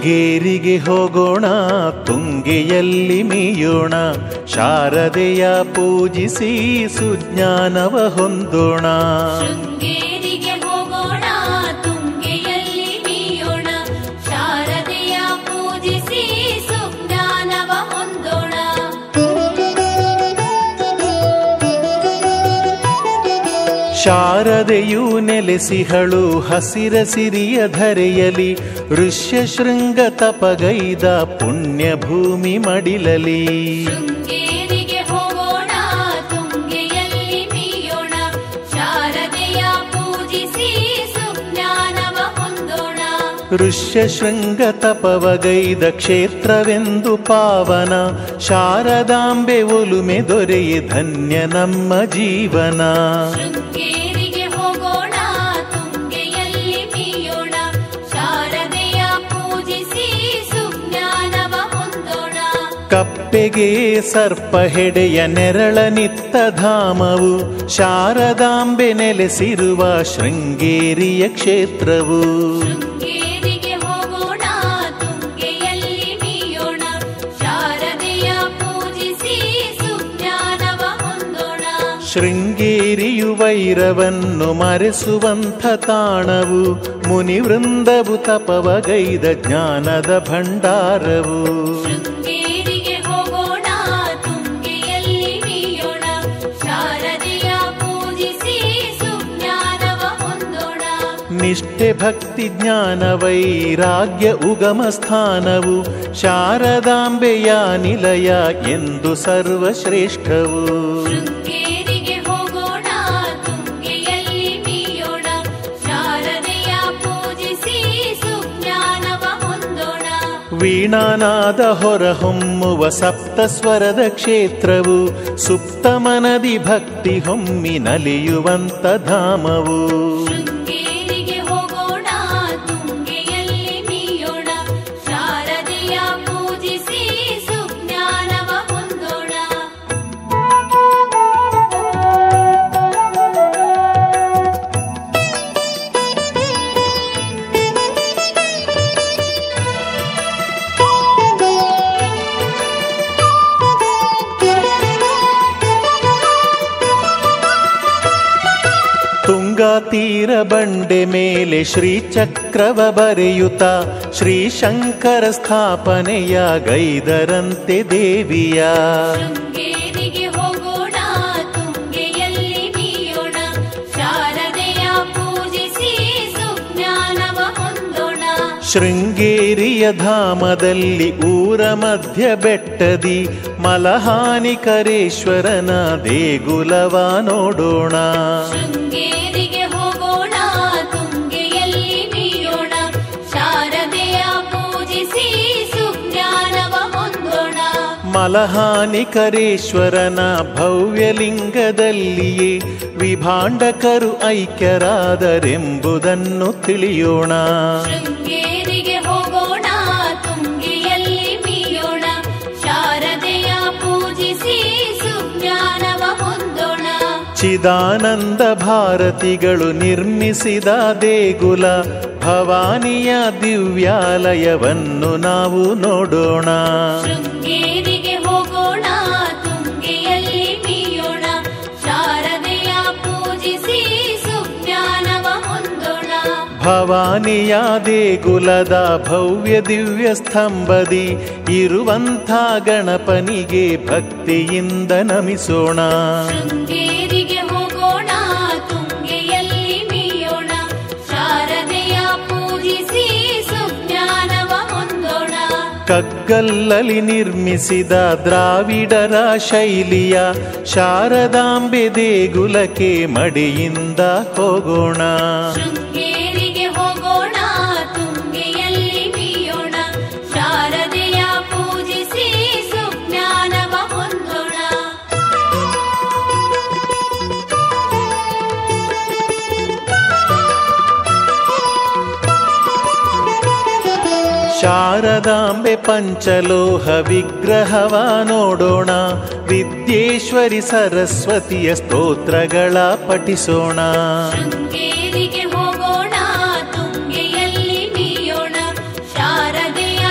ಶೃಂಗೇರಿಗೆ ಹೋಗೋಣ ತುಂಗೆಯಲ್ಲಿ ಮೀಯೋಣ ಶಾರದೆಯ ಪೂಜಿಸಿ ಸುಜ್ಞಾನವ ಹೊಂದೋಣ ಶೃಂಗೇರಿಗೆ ಹೋಗೋಣ ತುಂಗೆಯಲ್ಲಿ ಮೀಯೋಣ ಶಾರದೆಯ ಪೂಜಿಸಿ ಸುಜ್ಞಾನವ ಹೊಂದೋಣ ಶಾರದೆಯು ನೆಲೆಸಿಹಳು ಹಸಿರ ಸಿರಿಯ ಧರೆಯಲಿ ಋಷ್ಯ ಶೃಂಗ ತಪಗೈದ ಪುಣ್ಯ ಭೂಮಿ ಮಡಿಲಲಿ ಶೃಂಗೇರಿಗೆ ಹೋಗೋಣ ತುಂಗೆಯಲ್ಲಿ ಮೀಯೋಣ ಶಾರದೆಯ ಪೂಜಿಸಿ ಸುಜ್ಞಾನವ ಹೊಂದೋಣ ಋಷ್ಯ ಶೃಂಗ ತಪವಗೈದ ಕ್ಷೇತ್ರವೆಂದು ಪಾವನ ಶಾರದಾಂಬೆ ಒಲುಮೆ ದೊರೆಯೆ ಧನ್ಯ ನಮ್ಮ ಜೀವನ ಶೃಂಗೇರಿಗೆ ಹೋಗೋಣ ತುಂಗೆಯಲ್ಲಿ ಮೀಯೋಣ ಶಾರದೆಯ ಪೂಜಿಸಿ ಸುಜ್ಞಾನವ ಹೊಂದೋಣ ಕಪ್ಪೆಗೆ ಸರ್ಪ ಹೆಡೆಯ ನೆರಳನಿತ್ತ ಧಾಮವು ಶಾರದಾಂಬೆ ನೆಲೆಸಿರುವ ಶೃಂಗೇರಿಯ ಕ್ಷೇತ್ರವು ಶೃಂಗೇರಿಗೆ ಹೋಗೋಣ ತುಂಗೆಯಲ್ಲಿ ಮೀಯೋಣ ಶಾರದೆಯ ಪೂಜಿಸಿ ಸುಜ್ಞಾನವ ಹೊಂದೋಣ ಶೃಂಗೇರಿಯು ವೈರವನ್ನು ಮರೆಸುವಂಥ ತಾಣವು ಮುನಿವೃಂದವು ತಪವಗೈದ ಜ್ಞಾನದ ಭಂಡಾರವು ಶೃಂಗೇರಿಗೆ ಹೋಗೋಣ ತುಂಗೆಯಲ್ಲಿ ಮೀಯೋಣ ಶಾರದೆಯ ಪೂಜಿಸಿ ಸುಜ್ಞಾನವ ಹೊಂದೋಣ ನಿಷ್ಠೆ ಭಕ್ತಿ ಜ್ಞಾನ ವೈರಾಗ್ಯ ಉಗಮ ಸ್ಥಾನವು ಶಾರದಾಂಬೆಯ ನಿಲಯ ಎಂದು ಸರ್ವಶ್ರೇಷ್ಠವು ಶೃಂಗೇರಿಗೆ ಹೋಗೋಣ ತುಂಗೆಯಲ್ಲಿ ಮೀಯೋಣ ಶಾರದೆಯ ಪೂಜಿಸಿ ಸುಜ್ಞಾನವ ಹೊಂದೋಣ ವೀಣಾನಾದ ಹೊರಹೊಮ್ಮುವ ಸಪ್ತ ಸ್ವರದ ಕ್ಷೇತ್ರವು ಸುಪ್ತ ಮನದಿ ಭಕ್ತಿ ಹೊಮ್ಮಿ ನಲಿಯುವಂತ ಧಾಮವು ಶೃಂಗೇರಿಗೆ ಹೋಗೋಣ ತುಂಗೆಯಲ್ಲಿ ಮೀಯೋಣ ಶಾರದೆಯ ಪೂಜಿಸಿ ಸುಜ್ಞಾನವ ಹೊಂದೋಣ ತುಂಗಾ ತೀರ ಬಂಡೆ ಮೇಲೆ ಶ್ರೀಚಕ್ರವ ಬರೆಯುತ್ತ ಶ್ರೀಶಂಕರ ಸ್ಥಾಪನೆಯ ಗೈದರಂತೆ ದೇವಿಯ ಶೃಂಗೇರಿಗೆ ಹೋಗೋಣ ತುಂಗೆಯಲ್ಲಿ ಮೀಯೋಣ ಶಾರದೆಯ ಪೂಜಿಸಿ ಸುಜ್ಞಾನವ ಹೊಂದೋಣ ಶೃಂಗೇರಿಯ ಧಾಮದಲ್ಲಿ ಊರ ಮಧ್ಯ ಬೆಟ್ಟದಿ ಮಲಹಾನಿಕರೇಶ್ವರನ ದೇಗುಲವ ನೋಡೋಣ ಶೃಂಗೇರಿಗೆ ಹೋಗೋಣ ತುಂಗೆಯಲ್ಲಿ ಮೀಯೋಣ ಶಾರದೆಯ ಪೂಜಿಸಿ ಸುಜ್ಞಾನವ ಹೊಂದೋಣ ಮಲಹಾನಿಕರೇಶ್ವರನ ಭವ್ಯಲಿಂಗದಲ್ಲಿಯೇ ವಿಭಾಂಡಕರು ಐಕ್ಯರಾದರೆಂಬುದನ್ನು ತಿಳಿಯೋಣ ಶೃಂಗೇರಿಗೆ ಹೋಗೋಣ ತುಂಗೆಯಲ್ಲಿ ಮೀಯೋಣ ಶಾರದೆಯ ಪೂಜಿಸಿ ಸುಜ್ಞಾನವ ಹೊಂದೋಣ ಚಿದಾನಂದ ಭಾರತಿಗಳು ನಿರ್ಮಿಸಿದ ದೇಗುಲ ಭವಾನಿಯ ದಿವ್ಯಾಲಯವನ್ನು ನಾವು ನೋಡೋಣ ಶೃಂಗೇರಿಗೆ ಹೋಗೋಣ ತುಂಗೆಯಲ್ಲಿ ಮೀಯೋಣ ಶಾರದೆಯ ಪೂಜಿಸಿ ಸುಜ್ಞಾನವ ಹೊಂದೋಣ ಭವಾನಿಯ ದೇಗುಲದ ಭವ್ಯ ದಿವ್ಯ ಸ್ತಂಭದಿ ಇರುವಂಥ ಗಣಪನಿಗೆ ಭಕ್ತಿಯಿಂದ ನಮಿಸೋಣ ಶೃಂಗೇರಿಗೆ ಹೋಗೋಣ ತುಂಗೆಯಲ್ಲಿ ಮೀಯೋಣ ಶಾರದೆಯ ಪೂಜಿಸಿ ಸುಜ್ಞಾನವ ಹೊಂದೋಣ ಕಗ್ಗಲ್ಲಲಿ ನಿರ್ಮಿಸಿದ ದ್ರಾವಿಡರ ಶೈಲಿಯ ಶಾರದಾಂಬೆ ದೇಗುಲಕ್ಕೆ ಮಡಿಯಿಂದ ಹೋಗೋಣ ಶೃಂಗೇರಿಗೆ ಹೋಗೋಣ ತುಂಗೆಯಲ್ಲಿ ಮೀಯೋಣ ಶಾರದೆಯ ಪೂಜಿಸಿ ಸುಜ್ಞಾನವ ಹೊಂದೋಣ ಶಾರದಾಂಬೆ ಪಂಚಲೋಹ ವಿಗ್ರಹವ ನೋಡೋಣ ವಿದ್ಯೇಶ್ವರಿ ಸರಸ್ವತಿಯ ಸ್ತೋತ್ರಗಳ ಪಠಿಸೋಣ ಶೃಂಗೇರಿಗೆ ಹೋಗೋಣ ತುಂಗೆಯಲ್ಲಿ ಮೀಯೋಣ ಶಾರದೆಯ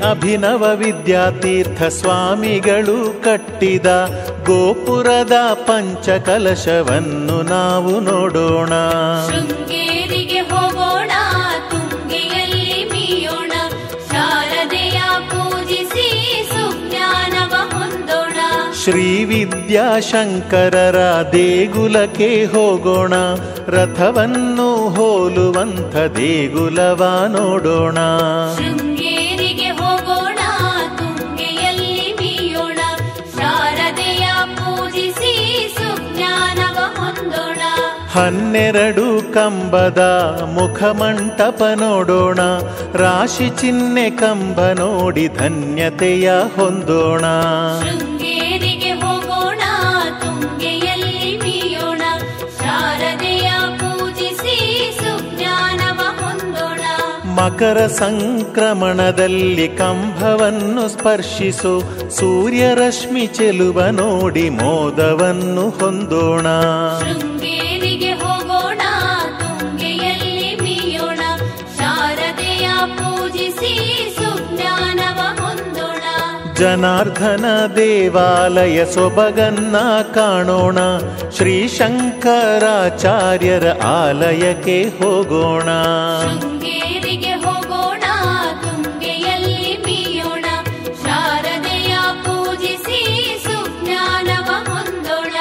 ಅಭಿನವ ವಿದ್ಯಾತೀರ್ಥ ಸ್ವಾಮಿಗಳು ಕಟ್ಟಿದ ಗೋಪುರದ ಪಂಚಕಲಶವನ್ನು ನಾವು ನೋಡೋಣ ಶೃಂಗೇರಿಗೆ ಹೋಗೋಣ ತುಂಗೆಯಲ್ಲಿ ಮೀಯೋಣ ಶಾರದೆಯ ಪೂಜಿಸಿ ಸುಜ್ಞಾನವ ಹೊಂದೋಣ ಶ್ರೀ ವಿದ್ಯಾಶಂಕರರ ದೇಗುಲಕ್ಕೆ ಹೋಗೋಣ ರಥವನ್ನು ಹೋಲುವಂಥ ದೇಗುಲವ ನೋಡೋಣ ಶೃಂಗೇರಿಗೆ ಹೋಗೋಣ ತುಂಗೆಯಲ್ಲಿ ಮೀಯೋಣ ಶಾರದೆಯ ಪೂಜಿಸಿ ಸುಜ್ಞಾನವ ಹೊಂದೋಣ ಹನ್ನೆರಡು ಕಂಬದ ಮುಖಮಂಟಪ ನೋಡೋಣ ರಾಶಿ ಚಿಹ್ನೆ ಕಂಬ ನೋಡಿ ಧನ್ಯತೆಯ ಹೊಂದೋಣ ಶೃಂಗೇರಿಗೆ ಹೋಗೋಣ ತುಂಗೆಯಲ್ಲಿ ಮೀಯೋಣ ಶಾರದೆಯ ಪೂಜಿಸಿ ಸುಜ್ಞಾನವ ಹೊಂದೋಣ ಮಕರ ಸಂಕ್ರಮಣದಲ್ಲಿ ಕಂಬವನ್ನು ಸ್ಪರ್ಶಿಸು ಸೂರ್ಯರಶ್ಮಿ ಚೆಲುವ ನೋಡಿ ಮೋದವನ್ನು ಹೊಂದೋಣ ಶೃಂಗೇರಿಗೆ ಹೋಗೋಣ ತುಂಗೆಯಲ್ಲಿ ಮೀಯೋಣ ಶಾರದೆಯ ಪೂಜಿಸಿ ಸುಜ್ಞಾನವ ಹೊಂದೋಣ ಜನಾರ್ದನ ದೇವಾಲಯ ಸೊಬಗನ್ನ ಕಾಣೋಣ ಶ್ರೀ ಶಂಕರಾಚಾರ್ಯರ ಆಲಯಕ್ಕೆ ಹೋಗೋಣ ಶೃಂಗೇರಿಗೆ ಹೋಗೋಣ ತುಂಗೆಯಲ್ಲಿ ಮೀಯೋಣ ಶಾರದೆಯ ಪೂಜಿಸಿ ಸುಜ್ಞಾನವ ಹೊಂದೋಣ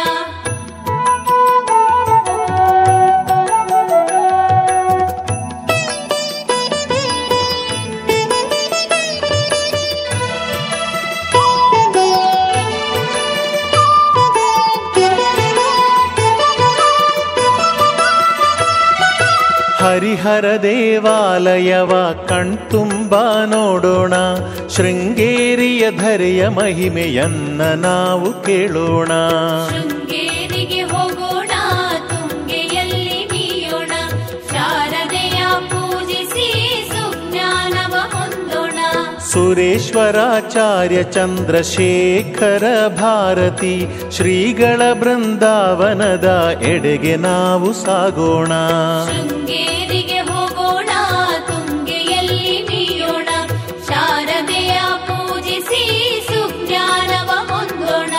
ಹರಿಹರ ದೇವಾಲಯವ ಕಣ್ತುಂಬ ನೋಡೋಣ ಶೃಂಗೇರಿಯ ಧರೆಯ ಮಹಿಮೆಯನ್ನ ನಾವು ಕೇಳೋಣ ಶೃಂಗೇರಿಗೆ ಹೋಗೋಣ ತುಂಗೆಯಲ್ಲಿ ಮೀಯೋಣ ಶಾರದೆಯ ಪೂಜಿಸಿ ಸುಜ್ಞಾನವ ಹೊಂದೋಣ ಸುರೇಶ್ವರಾಚಾರ್ಯ ಚಂದ್ರಶೇಖರ ಭಾರತಿ ಶ್ರೀಗಳ ಬೃಂದಾವನದ ಎಡೆಗೆ ನಾವು ಸಾಗೋಣ ಶೃಂಗೇರಿಗೆ ಹೋಗೋಣ ತುಂಗೆಯಲ್ಲಿ ಮೀಯೋಣ ಶಾರದೆಯ ಪೂಜಿಸಿ ಸುಜ್ಞಾನವ ಹೊಂದೋಣ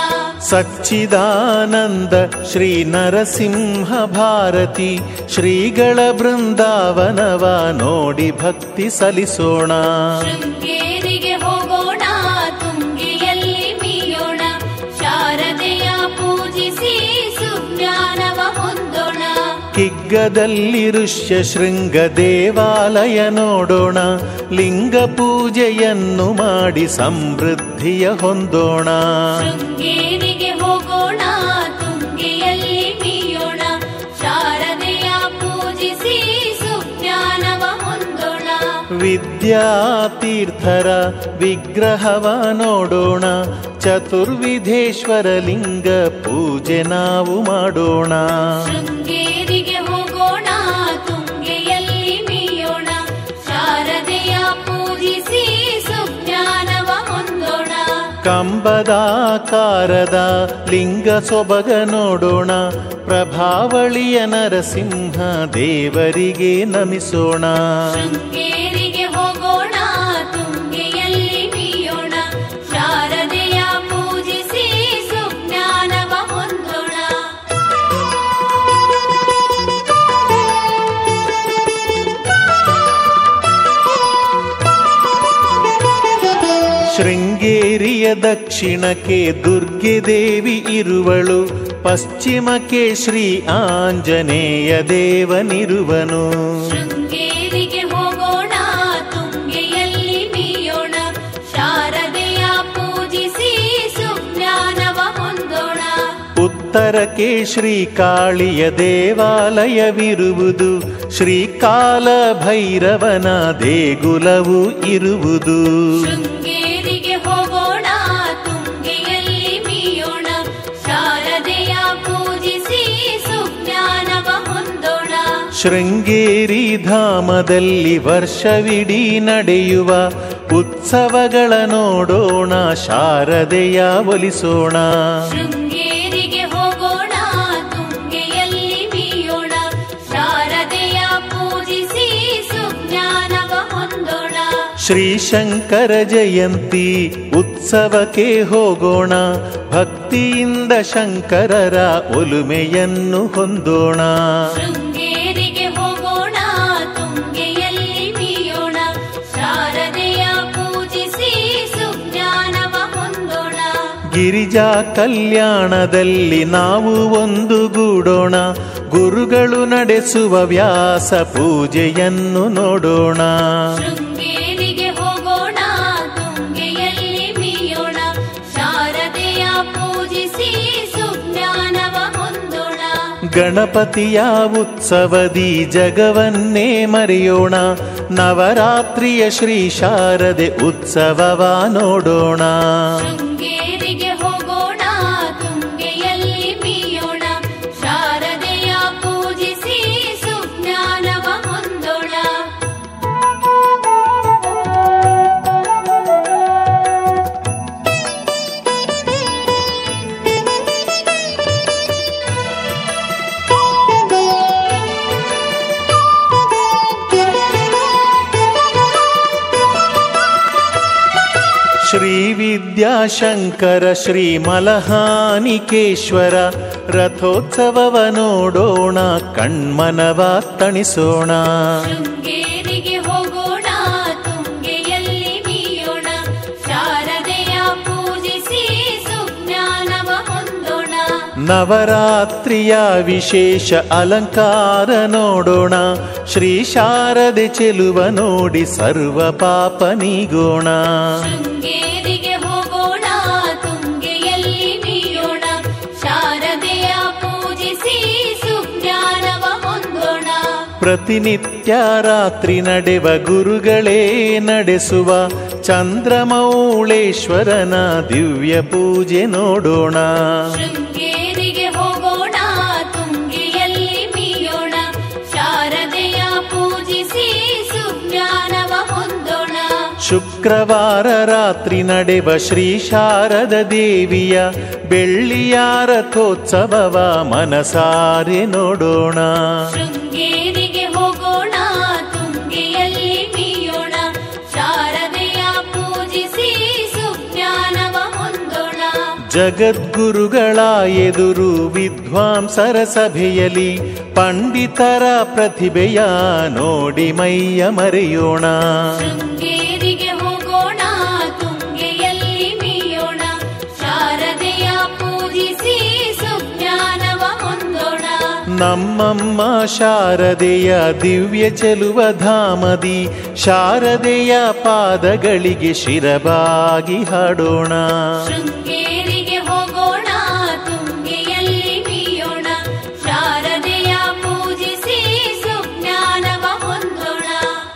ಸಚ್ಚಿದಾನಂದ ಶ್ರೀ ನರಸಿಂಹ ಭಾರತಿ ಶ್ರೀಗಳ ಬೃಂದಾವನವ ನೋಡಿ ಭಕ್ತಿ ಸಲ್ಲಿಸೋಣ ಶೃಂಗೇರಿಗೆ ಹೋಗೋಣ ತುಂಗೆಯಲ್ಲಿ ಮೀಯೋಣ ಶಾರದೆಯ ಪೂಜಿಸಿ ಸುಜ್ಞಾನವ ಹೊಂದೋಣ ಕಿಗ್ಗದಲ್ಲಿ ಋಷ್ಯ ಶೃಂಗ ದೇವಾಲಯ ನೋಡೋಣ ಲಿಂಗ ಪೂಜೆಯನ್ನು ಮಾಡಿ ಸಮೃದ್ಧಿಯ ಹೊಂದೋಣ ಶೃಂಗೇರಿಗೆ ಹೋಗೋಣ ತುಂಗೆಯಲ್ಲಿ ಮೀಯೋಣ ಶಾರದೆಯ ಪೂಜಿಸಿ ಸುಜ್ಞಾನವ ಹೊಂದೋಣ ವಿದ್ಯಾತೀರ್ಥರ ವಿಗ್ರಹವ ನೋಡೋಣ ಚತುರ್ವಿಧೇಶ್ವರ ಲಿಂಗ ಪೂಜೆ ನಾವು ಮಾಡೋಣ ಶೃಂಗೇರಿಗೆ ಹೋಗೋಣ ತುಂಗೆಯಲ್ಲಿ ಮೀಯೋಣ ಶಾರದೆಯ ಪೂಜಿಸಿ ಸುಜ್ಞಾನವ ಹೊಂದೋಣ ಕಂಬದಾಕಾರದ ಲಿಂಗ ಸೊಬಗ ನೋಡೋಣ ಪ್ರಭಾವಳಿಯ ನರಸಿಂಹ ದೇವರಿಗೆ ನಮಿಸೋಣ ಶೃಂಗೇರಿಗೆ ಹೋಗೋಣ ತುಂಗೆಯಲ್ಲಿ ಮೀಯೋಣ ಶಾರದೆಯ ಪೂಜಿಸಿ ಸುಜ್ಞಾನವ ಹೊಂದೋಣ ಶೃಂಗೇರಿಯ ದಕ್ಷಿಣಕ್ಕೆ ದುರ್ಗೆ ದೇವಿ ಇರುವಳು ಪಶ್ಚಿಮಕ್ಕೆ ಶ್ರೀ ಆಂಜನೇಯ ದೇವನಿರುವನು ಶೃಂಗೇರಿಗೆ ಹೋಗೋಣ ತುಂಗೆಯಲ್ಲಿ ಮೀಯೋಣ ಶಾರದೆಯ ಪೂಜಿಸಿ ಸುಜ್ಞಾನವ ಹೊಂದೋಣ ಉತ್ತರಕ್ಕೆ ಶ್ರೀ ಕಾಳಿಯ ದೇವಾಲಯವಿರುವುದು ಶ್ರೀಕಾಲ ಭೈರವನ ದೇಗುಲವು ಇರುವುದು ಶೃಂಗೇರಿಗೆ ಹೋಗೋಣ ತುಂಗೆಯಲ್ಲಿ ಮೀಯೋಣ ಶಾರದೆಯ ಪೂಜಿಸಿ ಸುಜ್ಞಾನವ ಹೊಂದೋಣ ಶೃಂಗೇರಿ ಧಾಮದಲ್ಲಿ ವರ್ಷವಿಡೀ ನಡೆಯುವ ಉತ್ಸವಗಳ ನೋಡೋಣ ಶಾರದೆಯ ಒಲಿಸೋಣ ಶೃಂಗೇರಿಗೆ ಹೋಗೋಣ ತುಂಗೆಯಲ್ಲಿ ಮೀಯೋಣ ಶಾರದೆಯ ಪೂಜಿಸಿ ಸುಜ್ಞಾನವ ಹೊಂದೋಣ ಶ್ರೀಶಂಕರ ಜಯಂತಿ ಉತ್ಸವಕ್ಕೆ ಹೋಗೋಣ ಭಕ್ತಿಯಿಂದ ಶಂಕರರ ಒಲುಮೆಯನ್ನು ಹೊಂದೋಣ ಶೃಂಗೇರಿಗೆ ಹೋಗೋಣ ತುಂಗೆಯಲ್ಲಿ ಮೀಯೋಣ ಶಾರದೆಯ ಪೂಜಿಸಿ ಸುಜ್ಞಾನವ ಹೊಂದೋಣ ಗಿರಿಜಾ ಕಲ್ಯಾಣದಲ್ಲಿ ನಾವು ಒಂದುಗೂಡೋಣ ಗುರುಗಳು ನಡೆಸುವ ವ್ಯಾಸ ಪೂಜೆಯನ್ನು ನೋಡೋಣ ಶೃಂಗೇರಿಗೆ ಹೋಗೋಣ ತುಂಗೆಯಲ್ಲಿ ಮೀಯೋಣ ಶಾರದೆಯ ಪೂಜಿಸಿ ಸುಜ್ಞಾನವ ಹೊಂದೋಣ ಗಣಪತಿಯ ಉತ್ಸವದಿ ಜಗವನ್ನೇ ಮರೆಯೋಣ ನವರಾತ್ರಿಯ ಶ್ರೀ ಶಾರದೆ ಉತ್ಸವವ ನೋಡೋಣ ಶೃಂಗೇರಿಗೆ ಹೋಗೋಣ ತುಂಗೆಯಲ್ಲಿ ಮೀಯೋಣ ಶಾರದೆಯ ಪೂಜಿಸಿ ಸುಜ್ಞಾನವ ಹೊಂದೋಣ ಶ್ರೀ ವಿದ್ಯಾಶಂಕರ ಶ್ರೀ ಮಲಹಾನಿಕೇಶ್ವರ ರಥೋತ್ಸವವ ನೋಡೋಣ ಕಣ್ಮನವ ತಣಿಸೋಣ ಶೃಂಗೇರಿಗೆ ಹೋಗೋಣ ತುಂಗೆಯಲ್ಲಿ ಮೀಯೋಣ ಶಾರದೆಯ ಪೂಜಿಸಿ ಸುಜ್ಞಾನವ ಹೊಂದೋಣ ನವರಾತ್ರಿಯ ವಿಶೇಷ ಅಲಂಕಾರ ನೋಡೋಣ ಶ್ರೀ ಶಾರದೆ ಚೆಲುವ ನೋಡಿ ಸರ್ವ ಪಾಪ ನೀಗೋಣ ಶೃಂಗೇರಿಗೆ ಹೋಗೋಣ ತುಂಗೆಯಲ್ಲಿ ಮೀಯೋಣ ಶಾರದೆಯ ಪೂಜಿಸಿ ಸುಜ್ಞಾನವ ಹೊಂದೋಣ ಪ್ರತಿನಿತ್ಯ ರಾತ್ರಿ ನಡೆವ ಗುರುಗಳೇ ನಡೆಸುವ ಚಂದ್ರಮೌಳೇಶ್ವರನ ದಿವ್ಯ ಪೂಜೆ ನೋಡೋಣ ಶೃಂಗೇರಿಗೆ ಹೋಗೋಣ ತುಂಗೆಯಲ್ಲಿ ಮೀಯೋಣ ಶಾರದೆಯ ಪೂಜಿಸಿ ಸುಜ್ಞಾನವ ಹೊಂದೋಣ ಶುಕ್ರವಾರ ರಾತ್ರಿ ನಡೆವ ಶ್ರೀ ಶಾರದ ದೇವಿಯ ಬೆಳ್ಳಿಯ ರಥೋತ್ಸವವ ಮನಸಾರೆ ನೋಡೋಣ ಶೃಂಗೇರಿಗೆ ಹೋಗೋಣ ತುಂಗೆಯಲ್ಲಿ ಮೀಯೋಣ ಶಾರದೆಯ ಪೂಜಿಸಿ ಸುಜ್ಞಾನವ ಹೊಂದೋಣ ಜಗದ್ಗುರುಗಳ ಎದುರು ವಿದ್ವಾಂಸರ ಸಭೆಯಲ್ಲಿ ಪಂಡಿತರ ಪ್ರತಿಭೆಯ ನೋಡಿ ಮೈಯ ಮರೆಯೋಣ ಶೃಂಗೇರಿಗೆ ಹೋಗೋಣ ತುಂಗೆಯಲ್ಲಿ ಮೀಯೋಣ ಶಾರದೆಯ ಪೂಜಿಸಿ ಸುಜ್ಞಾನವ ಹೊಂದೋಣ ನಮ್ಮಮ್ಮ ಶಾರದೆಯ ದಿವ್ಯ ಚೆಲುವ ಧಾಮದಿ ಶಾರದೆಯ ಪಾದಗಳಿಗೆ ಶಿರಬಾಗಿ ಹಾಡೋಣ ಶೃಂಗೇರಿಗೆ ಹೋಗೋಣ ತುಂಗೆಯಲ್ಲಿ ಮೀಯೋಣ ಶಾರದೆಯ ಪೂಜಿಸಿ ಸುಜ್ಞಾನವ ಹೊಂದೋಣ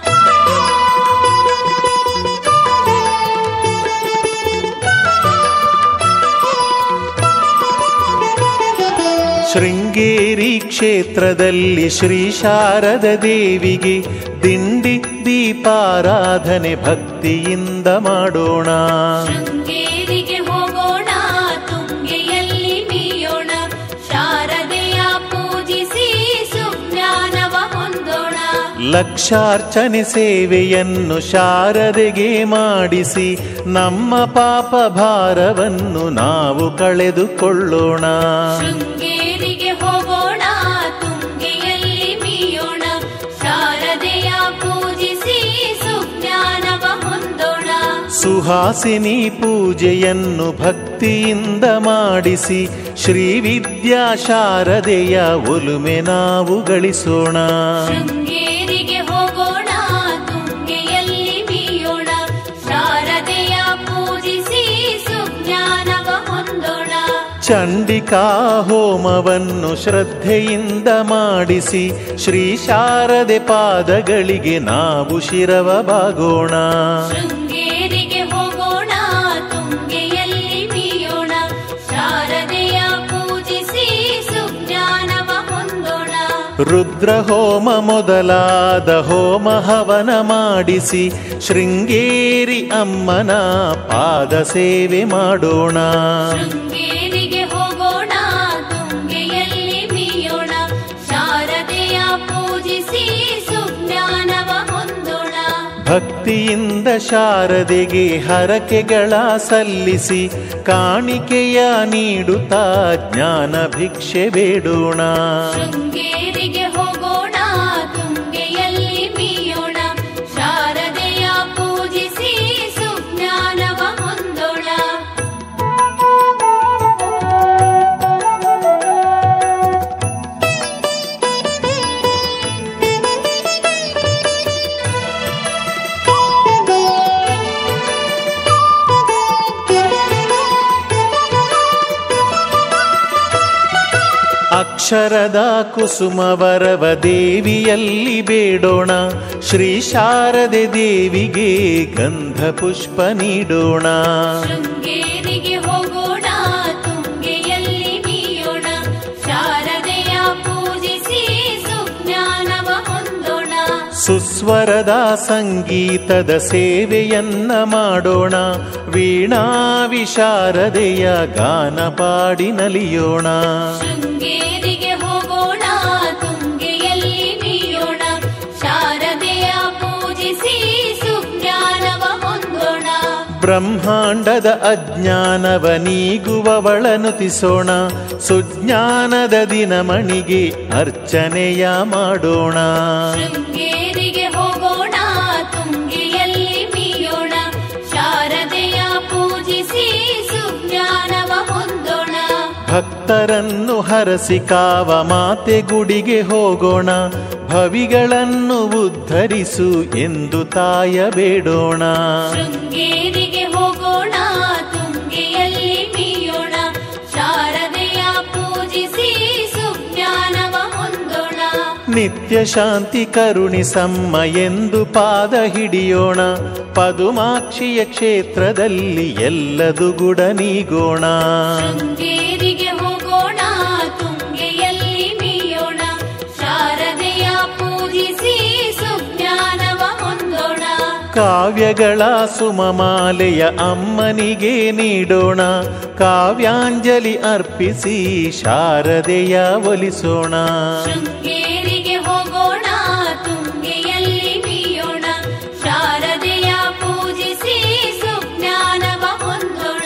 ಶೃಂಗೇರಿ ಕ್ಷೇತ್ರದಲ್ಲಿ ಶ್ರೀ ಶಾರದ ದೇವಿಗೆ ದಿಂಡಿ ದೀಪಾರಾಧನೆ ಭಕ್ತಿಯಿಂದ ಮಾಡೋಣ ಶೃಂಗೇರಿಗೆ ಹೋಗೋಣ ತುಂಗೆಯಲ್ಲಿ ಮೀಯೋಣ ಶಾರದೆಯ ಪೂಜಿಸಿ ಸುಜ್ಞಾನವ ಹೊಂದೋಣ ಲಕ್ಷಾರ್ಚನೆ ಸೇವೆಯನ್ನು ಶಾರದೆಗೆ ಮಾಡಿಸಿ ನಮ್ಮ ಪಾಪ ಭಾರವನ್ನು ನಾವು ಕಳೆದುಕೊಳ್ಳೋಣ ಶೃಂಗೇರಿಗೆ ಹೋಗೋಣ ತುಂಗೆಯಲ್ಲಿ ಮೀಯೋಣ ಶಾರದೆಯ ಪೂಜಿಸಿ ಸುಜ್ಞಾನವ ಹೊಂದೋಣ ಸುಹಾಸಿನಿ ಪೂಜೆಯನ್ನು ಭಕ್ತಿಯಿಂದ ಮಾಡಿಸಿ ಶ್ರೀ ವಿದ್ಯಾ ಶಾರದೆಯ ಒಲುಮೆ ನಾವು ಗಳಿಸೋಣ ಶೃಂಗೇರಿಗೆ ಹೋಗೋಣ ತುಂಗೆಯಲ್ಲಿ ಮೀಯೋಣ ಶಾರದೆಯ ಪೂಜಿಸಿ ಸುಜ್ಞಾನವ ಹೊಂದೋಣ ಚಂಡಿಕಾ ಹೋಮವನ್ನು ಶ್ರದ್ಧೆಯಿಂದ ಮಾಡಿಸಿ ಶ್ರೀ ಶಾರದೆ ಪಾದಗಳಿಗೆ ನಾವು ಶಿರವ ಬಾಗೋಣ ಶೃಂಗೇರಿಗೆ ಹೋಗೋಣ ತುಂಗೆಯಲ್ಲಿ ಮೀಯೋಣ ಶಾರದೆಯ ಪೂಜಿಸಿ ಸುಜ್ಞಾನವ ಹೊಂದೋಣ ರುದ್ರ ಹೋಮ ಮೊದಲಾದ ಹೋಮ ಹವನ ಮಾಡಿಸಿ ಶೃಂಗೇರಿ ಅಮ್ಮನ ಪಾದ ಸೇವೆ ಮಾಡೋಣ ಶೃಂಗೇರಿಗೆ ಹೋಗೋಣ ತುಂಗೆಯಲ್ಲಿ ಮೀಯೋಣ ಶಾರದೆಯ ಪೂಜಿಸಿ ಸುಜ್ಞಾನವ ಹೊಂದೋಣ ಭಕ್ತಿಯಿಂದ ಶಾರದೆಗೆ ಹರಕೆಗಳ ಸಲ್ಲಿಸಿ ಕಾಣಿಕೆಯ ನೀಡುತ್ತಾ ಜ್ಞಾನ ಭಿಕ್ಷೆ ಬೇಡೋಣ ಶೃಂಗೇರಿಗೆ ಹೋಗೋಣ ತುಂಗೆಯಲ್ಲಿ ಮೀಯೋಣ ಶಾರದೆಯ ಪೂಜಿಸಿ ಸುಜ್ಞಾನವ ಹೊಂದೋಣ ಅಕ್ಷರದ ಕುಸುಮವರವ ದೇವಿಯಲ್ಲಿ ಬೇಡೋಣ ಶ್ರೀ ಶಾರದೆ ದೇವಿಗೆ ಗಂಧ ಪುಷ್ಪ ನೀಡೋಣ ಶೃಂಗೇರಿಗೆ ಹೋಗೋಣ ತುಂಗೆಯಲ್ಲಿ ಮೀಯೋಣ ಶಾರದೆಯ ಪೂಜಿಸಿ ಸುಜ್ಞಾನವ ಹೊಂದೋಣ ಸುಸ್ವರದ ಸಂಗೀತದ ಸೇವೆಯನ್ನ ಮಾಡೋಣ ವೀಣಾ ವಿಶಾರದೆಯ ಗಾನ ಪಾಡಿ ನಲಿಯೋಣ ಶೃಂಗೇರಿಗೆ ಹೋಗೋಣ ತುಂಗೆಯಲ್ಲಿ ಮೀಯೋಣ ಶಾರದೆಯ ಪೂಜಿಸಿ ಸುಜ್ಞಾನವ ಹೊಂದೋಣ ಬ್ರಹ್ಮಾಂಡದ ಅಜ್ಞಾನವ ನೀಗುವವಳನು ತಿಸೋಣ ಸುಜ್ಞಾನದ ದಿನಮಣಿಗೆ ಅರ್ಚನೆಯ ಮಾಡೋಣ ಶೃಂಗೇರಿಗೆ ಹೋಗೋಣ ತುಂಗೆಯಲ್ಲಿ ಮೀಯೋಣ ಶಾರದೆಯ ಪೂಜಿಸಿ ಸುಜ್ಞಾನವ ಹೊಂದೋಣ ಭಕ್ತರನ್ನು ಹರಸಿ ಕಾವ ಮಾತೆ ಗುಡಿಗೆ ಹೋಗೋಣ ಭವಿಗಳನ್ನು ಉದ್ಧರಿಸು ಎಂದು ತಾಯ ಬೇಡೋಣ ಶೃಂಗೇರಿಗೆ ಹೋಗೋಣ ತುಂಗೆಯಲ್ಲಿ ಮೀಯೋಣ ಶಾರದೆಯ ಪೂಜಿಸಿ ಸುಜ್ಞಾನವ ಹೊಂದೋಣ ನಿತ್ಯ ಶಾಂತಿ ಕರುಣಿಸಮ್ಮ ಎಂದು ಪಾದ ಹಿಡಿಯೋಣ ಪದುಮಾಕ್ಷಿಯ ಕ್ಷೇತ್ರದಲ್ಲಿ ಎಲ್ಲದು ಗುಡ ನೀಗೋಣ ಶೃಂಗೇರಿಗೆ ಹೋಗೋಣ ತುಂಗೆಯಲ್ಲಿ ಮೀಯೋಣ ಶಾರದೆಯ ಪೂಜಿಸಿ ಸುಜ್ಞಾನವ ಹೊಂದೋಣ ಕಾವ್ಯಗಳ ಸುಮಮಾಲೆಯ ಅಮ್ಮನಿಗೆ ನೀಡೋಣ ಕಾವ್ಯಾಂಜಲಿ ಅರ್ಪಿಸಿ ಶಾರದೆಯ ಒಲಿಸೋಣ ಶೃಂಗೇರಿಗೆ ಹೋಗೋಣ ತುಂಗೆಯಲ್ಲಿ ಮೀಯೋಣ ಶಾರದೆಯ ಪೂಜಿಸಿ ಸುಜ್ಞಾನವ ಹೊಂದೋಣ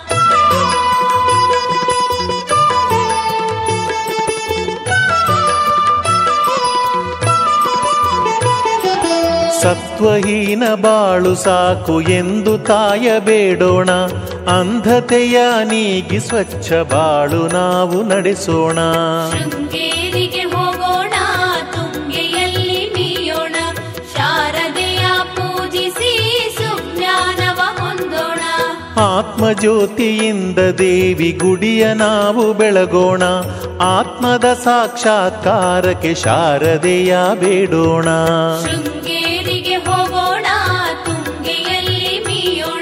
ಸತ್ವಹೀನ ಬಾಳು ಸಾಕು ಎಂದು ತಾಯ ಬೇಡೋಣ ಅಂಧತೆಯ ನೀಗಿ ಸ್ವಚ್ಛ ಬಾಳು ನಾವು ನಡೆಸೋಣ ಶೃಂಗೇರಿಗೆ ಹೋಗೋಣ ತುಂಗೆಯಲ್ಲಿ ಮೀಯೋಣ ಶಾರದೆಯ ಪೂಜಿಸಿ ಸುಜ್ಞಾನವ ಹೊಂದೋಣ ಆತ್ಮಜ್ಯೋತಿಯಿಂದ ದೇವಿ ಗುಡಿಯ ನಾವು ಬೆಳಗೋಣ ಆತ್ಮದ ಸಾಕ್ಷಾತ್ಕಾರಕ್ಕೆ ಶಾರದೆಯ ಬೇಡೋಣ ಶೃಂಗೇರಿಗೆ ಹೋಗೋಣ ತುಂಗೆಯಲ್ಲಿ ಮೀಯೋಣ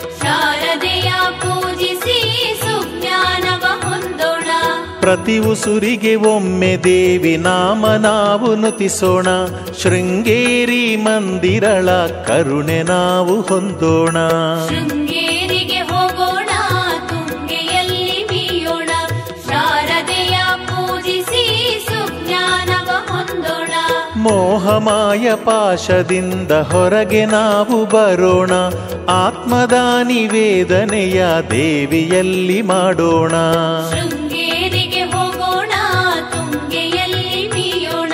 ಶಾರದೆಯ ಪೂಜಿಸಿ ಸುಜ್ಞಾನವ ಹೊಂದೋಣ ಪ್ರತಿ ಉಸುರಿಗೆ ಒಮ್ಮೆ ದೇವಿ ನಾಮ ನಾವು ನುತಿಸೋಣ ಶೃಂಗೇರಿ ಮಂದಿರಳ ಕರುಣೆ ನಾವು ಹೊಂದೋಣ ಶೃಂಗೇರಿಗೆ ಹೋಗೋಣ ತುಂಗೆಯಲ್ಲಿ ಮೀಯೋಣ ಶಾರದೆಯ ಪೂಜಿಸಿ ಸುಜ್ಞಾನವ ಹೊಂದೋಣ ಮೋಹಮಾಯ ಪಾಶದಿಂದ ಹೊರಗೆ ನಾವು ಬರೋಣ ಆತ್ಮದ ನಿವೇದನೆಯ ದೇವಿಯಲ್ಲಿ ಮಾಡೋಣ ಶೃಂಗೇರಿಗೆ ಹೋಗೋಣ ತುಂಗೆಯಲ್ಲಿ ಮೀಯೋಣ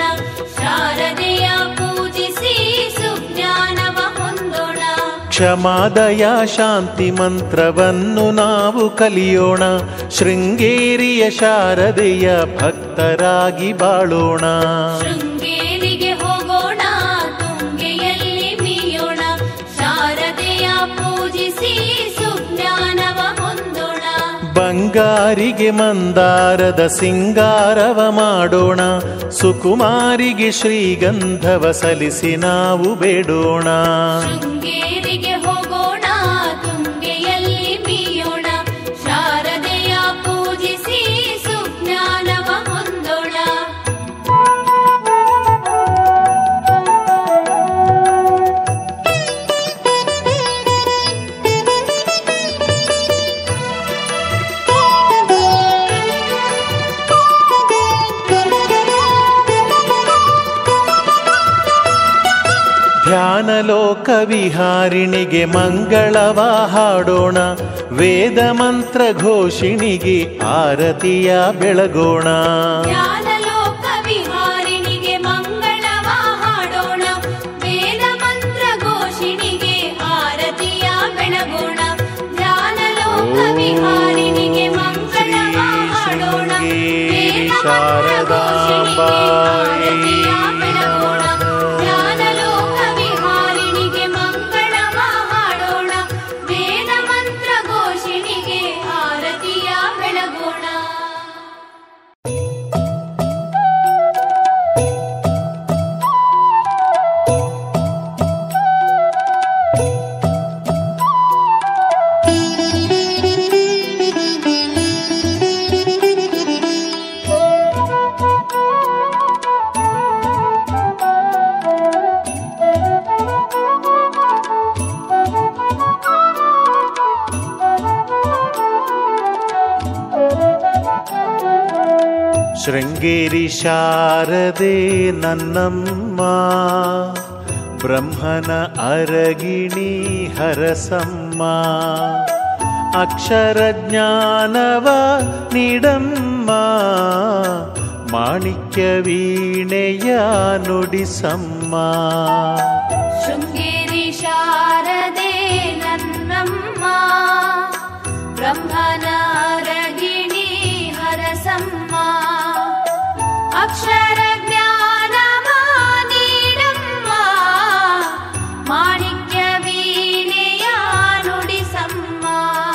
ಶಾರದೆಯ ಪೂಜಿಸಿ ಸುಜ್ಞಾನವ ಹೊಂದೋಣ ಕ್ಷಮಾದಯ ಶಾಂತಿ ಮಂತ್ರವನ್ನು ನಾವು ಕಲಿಯೋಣ ಶೃಂಗೇರಿಯ ಶಾರದೆಯ ಭಕ್ತರಾಗಿ ಬಾಳೋಣ ಶೃಂಗೇರಿಗೆ ಹೋಗೋಣ ತುಂಗೆಯಲ್ಲಿ ಮೀಯೋಣ ಶಾರದೆಯ ಪೂಜಿಸಿ ಸುಜ್ಞಾನವ ಹೊಂದೋಣ ಬಂಗಾರಿಗೆ ಮಂದಾರದ ಸಿಂಗಾರವ ಮಾಡೋಣ ಸುಕುಮಾರಿಗೆ ಶ್ರೀಗಂಧವ ಸಲಿಸಿ ನಾವು ಬೇಡೋಣ ಶೃಂಗೇರಿಗೆ ಹೋಗೋಣ ತುಂಗೆಯಲ್ಲಿ ಮೀಯೋಣ ಶಾರದೆಯ ಪೂಜಿಸಿ ಸುಜ್ಞಾನವ ಹೊಂದೋಣ ಜ್ಞಾನಲೋಕ ವಿಹಾರಿಣಿಗೆ ಮಂಗಳವ ಹಾಡೋಣ ವೇದ ಮಂತ್ರ ಘೋಷಿಣಿಗೆ ಆರತಿಯ ಬೆಳಗೋಣ ಜ್ಞಾನಲೋಕ ವಿಹಾರಿಣಿಗೆ ಮಂಗಳವ ಹಾಡೋಣ ವೇದ ಮಂತ್ರ ಘೋಷಿಣಿಗೆ ಆರತಿಯ ಬೆಳಗೋಣ ಜ್ಞಾನಲೋಕ ವಿಹಾರಿಣಿಗೆ ಮಂಗಳವ ಹಾಡೋಣ ವೇದ ಮಂತ್ರ ಘೋಷಿಣಿಗೆ ಆರತಿಯ ಬೆಳಗೋಣ ಜ್ಞಾನಲೋಕ ವಿಹಾರಿಣಿಗೆ ಮಂಗಳವ ಹಾಡೋಣ ವೇದ ಮಂತ್ರ ಘೋಷಿಣಿಗೆ ಆರತಿಯ ಬೆಳಗೋಣ ಶೃಂಗೇರಿ ಶಾರದೆ ನನ್ನಮ್ಮ ಬ್ರಹ್ಮನ ಅರಗಿಣಿ ಹರಸಮ್ಮ ಅಕ್ಷರ ಜ್ಞಾನವ ನೀಡಮ್ಮ ಮಾಣಿಕ್ಯ ವೀಣೆಯ ನುಡಿಸಮ್ಮ ಶೃಂಗೇರಿ ಶಾರದೆ ನನ್ನಮ್ಮ ಬ್ರಹ್ಮನ ರಗಿಣಿ ಹರಸಮ್ಮ ಅಕ್ಷರ ಜ್ಞಾನವ ನೀಡಮ್ಮ ಮಾಣಿಕ್ಯ ವೀಣೆಯ ನುಡಿಸಮ್ಮ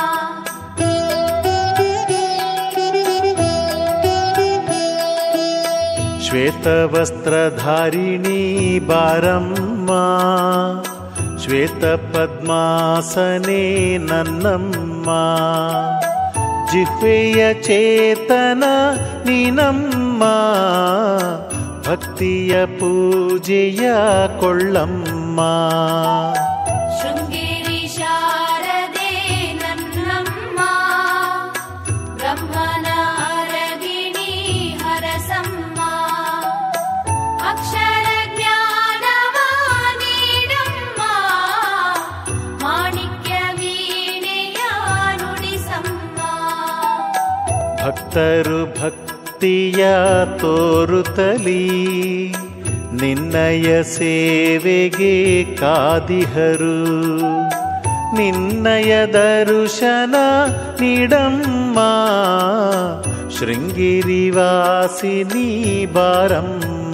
ಶ್ವೇತವಸ್ತ್ರಧಾರಿಣಿ ಬಾರಮ್ಮ ಶ್ವೇತ ಪದ್ಮಾಸನೆ ನನ್ನಮ್ಮ ಜಿಹ್ವೆಯ ಚೇತನ ನೀನಮ್ಮ ಭಕ್ತಿಯ ಪೂಜೆಯ ಕೊಳ್ಳಮ್ಮ ಶೃಂಗೇರಿ ಶಾರದೆ ನನ್ನಮ್ಮ ಬ್ರಹ್ಮನ ಅರಗಿಣಿ ಹರಸಮ್ಮ ಅಕ್ಷರ ಜ್ಞಾನವ ನೀಡಮ್ಮ ಮಾಣಿಕ್ಯ ವೀಣೆಯ ನುಡಿಸಮ್ಮ ಭಕ್ತರು ಭಕ್ತಿಯ ತೋರುತ್ತಲೀ ನಿನ್ನಯ ಸೇವೆಗೆ ಕಾದಿಹರು ನಿನ್ನಯ ದರುಶನ ನೀಡಮ್ಮ ಶೃಂಗೇರಿವಾಸಿನಿ ಬಾರಮ್ಮ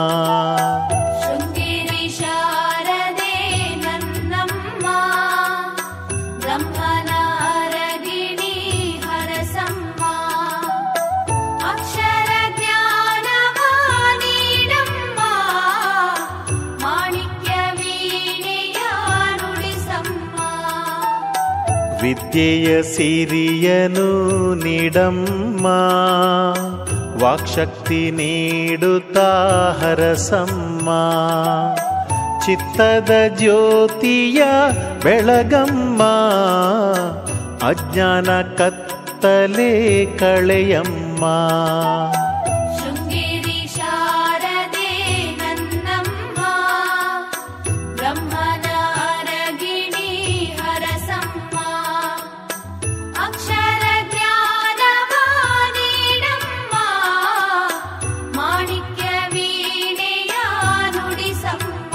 ಶೃಂಗೇರಿ ಶಾರದೆ ನನ್ನಮ್ಮ ಬ್ರಹ್ಮನ ಅರಗಿಣಿ ಹರಸಮ್ಮ ಅಕ್ಷರ ಜ್ಞಾನವ ನೀಡಮ್ಮ ಮಾಣಿಕ್ಯ ವೀಣೆಯ ನುಡಿಸಮ್ಮ ವಿದ್ಯೆಯ ಸಿರಿಯನು ನೀಡಮ್ಮ ವಾಕ್ಶಕ್ತಿ ನೀಡುತ್ತಾ ಹರಸಮ್ಮ ಚಿತ್ತದ ಜ್ಯೋತಿಯ ಬೆಳಗಮ್ಮ ಅಜ್ಞಾನ ಕತ್ತಲೆ ಕಳೆಯಮ್ಮ ಶೃಂಗೇರಿ ಶಾರದೆ ನನ್ನಮ್ಮ ಬ್ರಹ್ಮನ ಅರಗಿಣಿ ಹರಸಮ್ಮ ಅಕ್ಷರ ಜ್ಞಾನವ ನೀಡಮ್ಮ ಮಾಣಿಕ್ಯ ವೀಣೆಯ ನುಡಿಸಮ್ಮ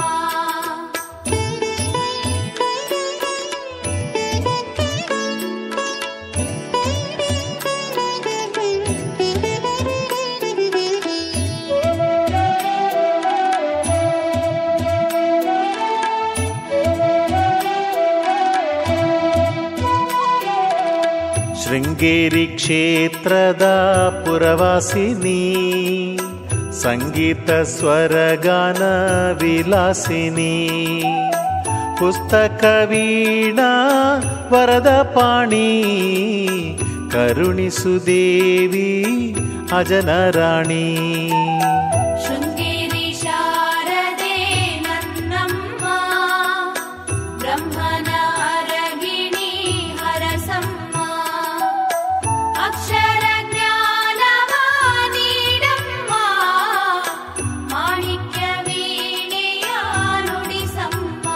ಶೃಂಗೇರಿ ಕ್ಷೇತ್ರದ ಪುರವಾಸಿನಿ ಸಂಗೀತ ಸ್ವರಗಾನ ವಿಲಾಸಿನಿ ಪುಸ್ತಕ ವೀಣಾ ವರದ ಪಾಣಿ ಕರುಣಿಸು ದೇವಿ ಅಜನರಾಣಿ ಶೃಂಗೇರಿ ಶಾರದೆ ನನ್ನಮ್ಮ ಬ್ರಹ್ಮನ ಅರಗಿಣಿ ಹರಸಮ್ಮ ಅಕ್ಷರ ಜ್ಞಾನವ ನೀಡಮ್ಮ ಮಾಣಿಕ್ಯ ವೀಣೆಯ ನುಡಿಸಮ್ಮ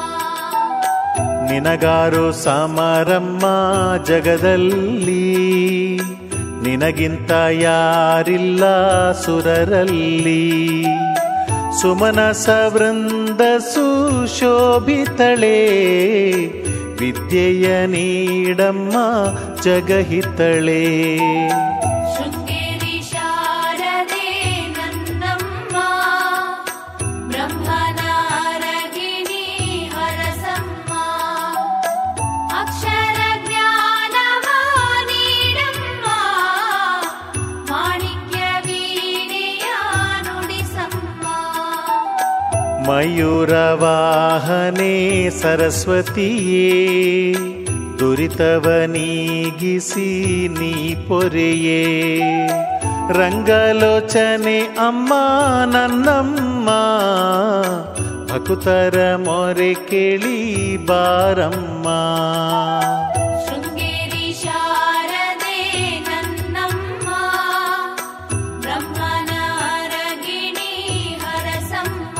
ನಿನಗಾರು ಸಮರಮ್ಮ ಜಗದಲ್ಲಿ ನಿನಗಿಂತ ಯಾರಿಲ್ಲ ಸುರರಲ್ಲಿ ಸುಮನಸ ವೃಂದ ಸುಶೋಭಿತಳೆ ವಿದ್ಯೆಯ ನೀಡಮ್ಮ ಜಗಹಿತಳೆ ಶೃಂಗೇರಿ ಶಾರದೆ ನನ್ನಮ್ಮ ಬ್ರಹ್ಮನಾರಗಿಣಿ ಹರಸಮ್ಮ ಅಕ್ಷರ ಜ್ಞಾನವ ನೀಡಮ್ಮ ಮಾಣಿಕ್ಯ ವೀಣೆಯ ನುಡಿಸಮ್ಮ ಮಯೂರವಾಹನೆ ಸರಸ್ವತಿಯೇ ದುರಿತವ ನೀಗಿಸಿ ನೀ ಪೊರೆಯೇ ರಂಗಲೋಚನೆ ಅಮ್ಮ ನನ್ನಮ್ಮ ಭಕುತರ ಮೊರೆ ಕೇಳಿ ಬಾರಮ್ಮ ಶೃಂಗೇರಿ ಶಾರದೆ ನನ್ನಮ್ಮ ಬ್ರಹ್ಮನಾರಗಿಣಿ ಹರಸಮ್ಮ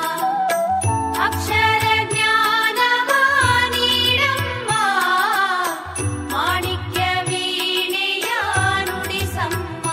ಅಕ್ಷರ ಜ್ಞಾನವ ನೀಡಮ್ಮ ಮಾಣಿಕ್ಯ ವೀಣೆಯ ನುಡಿಸಮ್ಮ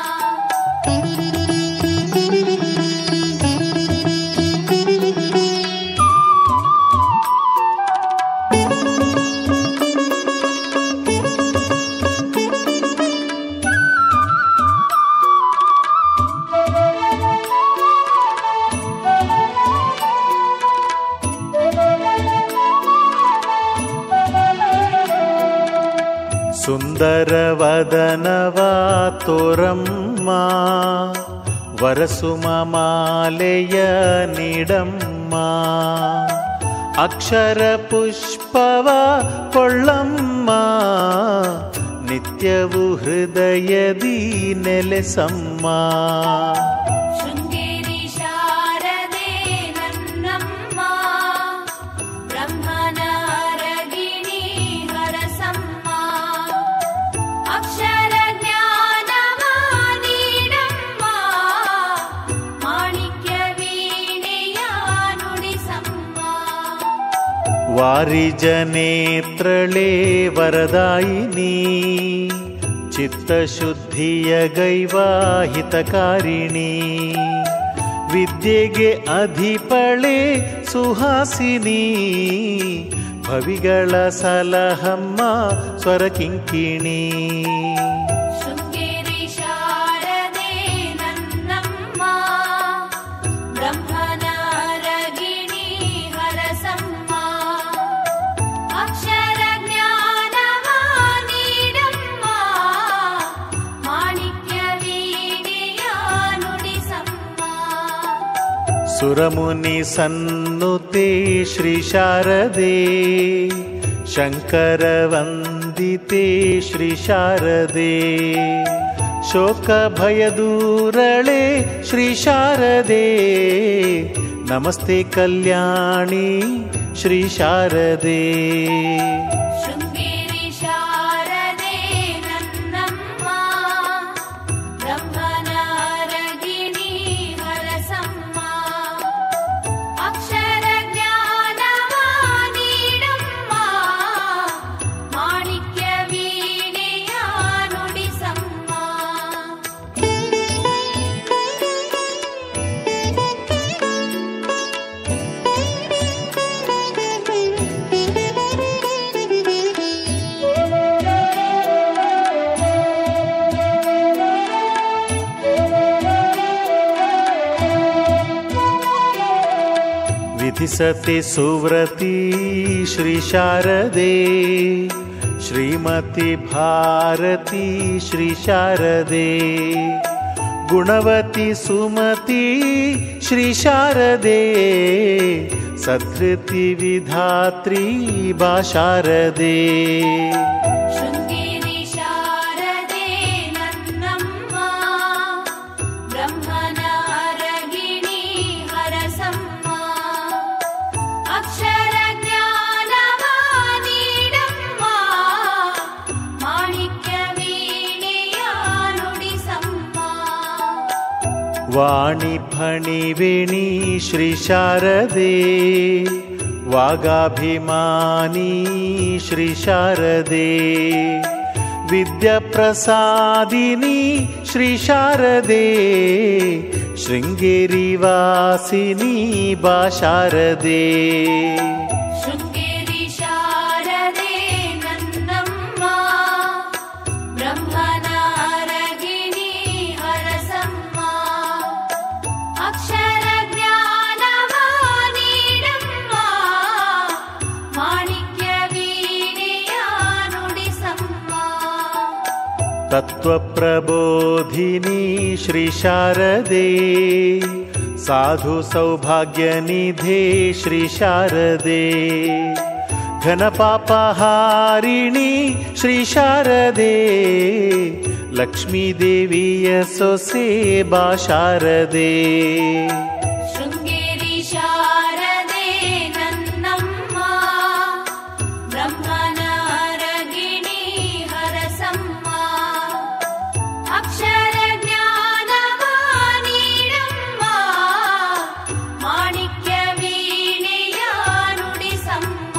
ಸುಂದರವದನವ ತೋರಮ್ಮ ವರಸುಮ ಮಾಲೆಯ ನೀಡಮ್ಮ ಅಕ್ಷರ ಪುಷ್ಪವ ಕೊಳ್ಳಮ್ಮ ನಿತ್ಯವು ಹೃದಯದಿ ನೆಲೆಸಮ್ಮ ಶೃಂಗೇರಿ ಶಾರದೆ ನನ್ನಮ್ಮ ಬ್ರಹ್ಮನಾರಗಿಣಿ ಹರಸಮ್ಮ ಅಕ್ಷರ ಜ್ಞಾನವ ನೀಡಮ್ಮ ಮಾಣಿಕ್ಯ ವೀಣೆಯ ನುಡಿಸಮ್ಮ ವಾರಿಜನೇತ್ರಳೆ ವರದಾಯಿನಿ ಚಿತ್ತಶುದ್ಧಿಯ ಗೈವಾಹಿತಕಾರಿಣಿ ವಿದ್ಯೆಗೆ ಅಧಿಪಳೆ ಸುಹಾಸಿನಿ ಭವಿಗಳ ಸಲಹಮ್ಮ ಸ್ವರಕಿಂಕಿಣಿ ಶೃಂಗೇರಿ ಶಾರದೆ ನನ್ನಮ್ಮ ಬ್ರಹ್ಮನಾರಗಿಣಿ ಹರಸಮ್ಮ ಅಕ್ಷರ ಜ್ಞಾನವ ನೀಡಮ್ಮ ಮಾಣಿಕ್ಯ ವೀಣೆಯ ನುಡಿಸಮ್ಮ ಸುರಮುನಿ ಸನ್ನುತೆ ಶ್ರೀ ಶಾರದೆ ಶಂಕರ ವಂದಿತೆ ಶ್ರೀ ಶಾರದೆ ಶೋಕ ಭಯ ದೂರಳೆ ಶ್ರೀ ಶಾರದೆ ನಮಸ್ತೆ ಕಲ್ಯಾಣಿ ಶ್ರೀ ಶಾರದೆ ಶೃಂಗೇರಿ ಶಾರದೆ ನನ್ನಮ್ಮ ಬ್ರಹ್ಮನಾರಗಿಣಿ ಹರಸಮ್ಮ ಅಕ್ಷರ ಜ್ಞಾನವ ನೀಡಮ್ಮ ಮಾಣಿಕ್ಯ ವೀಣೆಯ ನುಡಿಸಮ್ಮ विधिसति सुव्रती श्री शारदे श्रीमती भारती श्री शारदे गुणवती सुमती श्री शारदे सधृति विधात्री बा शारदे ಶೃಂಗೇರಿ ಶಾರದೆ ನನ್ನಮ್ಮ ಬ್ರಹ್ಮನಾರಗಿಣಿ ಹರಸಮ್ಮ ಅಕ್ಷರ ಜ್ಞಾನವ ನೀಡಮ್ಮ ಮಾಣಿಕ್ಯ ವೀಣೆಯ ನುಡಿಸಮ್ಮ ವಾಣಿ ಫಣಿ ವೇಣಿ ಶ್ರೀ ಶಾರದೆ वागाभिमानी श्रीशारदे विद्याप्रसादिनी श्रीशारदे शृङ्गेरिवासिनी बाशारदे ಶೃಂಗೇರಿ ಶಾರದೆ ನನ್ನಮ್ಮ ಬ್ರಹ್ಮನಾರಗಿಣಿ ಹರಸಮ್ಮ ಅಕ್ಷರ ಜ್ಞಾನವ ನೀಡಮ್ಮ ಮಾಣಿಕ್ಯ ವೀಣೆಯ ನುಡಿಸಮ್ಮ तत्त्वप्रबोधिनी श्रीशारदे साधु सौभाग्यनिधे श्रीशारदे घनपापहारिणी श्रीशारदे लक्ष्मीदेवीय सोसे बाशारदे ಶೃಂಗೇರಿ ಶಾರದೆ ನನ್ನಮ್ಮ ಬ್ರಹ್ಮನಾರಗಿಣಿ ಹರಸಮ್ಮ ಅಕ್ಷರ ಜ್ಞಾನವ ನೀಡಮ್ಮ ಮಾಣಿಕ್ಯ ವೀಣೆಯ ನುಡಿಸಮ್ಮ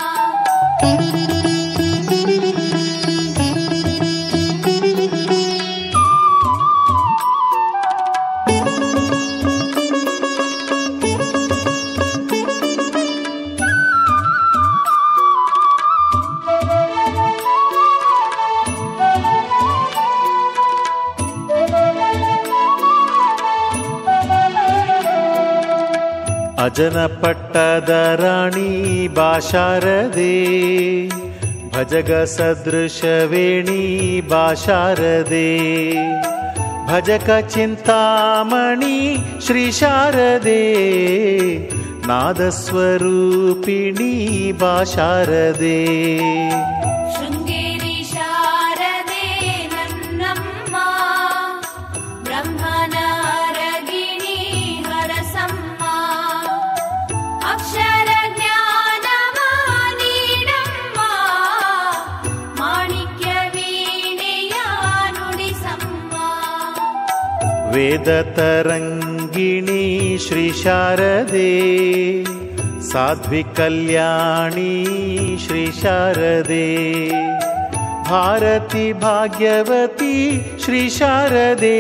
अजनपट्टद राणी बाशारदे भजग सदृशवेणी बाशारदे भजक चिन्तामणि श्रीशारदे नादस्वरूपिणी बाशारदे ಶೃಂಗೇರಿ ಶಾರದೆ ನನ್ನಮ್ಮ ಬ್ರಹ್ಮನಾರಗಿಣಿ ಹರಸಮ್ಮ ಅಕ್ಷರ ಜ್ಞಾನವ ನೀಡಮ್ಮ ಮಾಣಿಕ್ಯ ವೀಣೆಯ ನುಡಿಸಮ್ಮ वेदतरङ्गिणी श्रीशारदे साध्विकल्याणी श्रीशारदे भारती भाग्यवती श्रीशारदे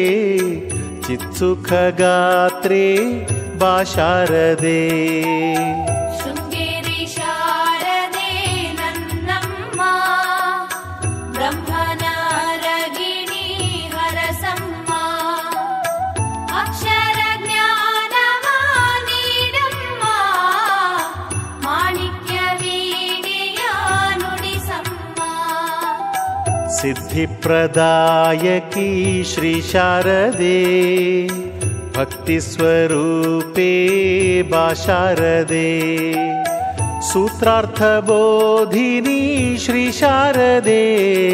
चित्सुखगात्रे बाशारदे ಶೃಂಗೇರಿ ಶಾರದೆ ನನ್ನಮ್ಮ ಬ್ರಹ್ಮನಾರಗಿಣಿ ಹರಸಮ್ಮ ಅಕ್ಷರ ಜ್ಞಾನವ ನೀಡಮ್ಮ ಮಾಣಿಕ್ಯ ವೀಣೆಯ ನುಡಿಸಮ್ಮ सिद्धिप्रदायकी श्रीशारदे भक्तिस्वरूपे बाशारदे सूत्रार्थबोधिनी श्रीशारदे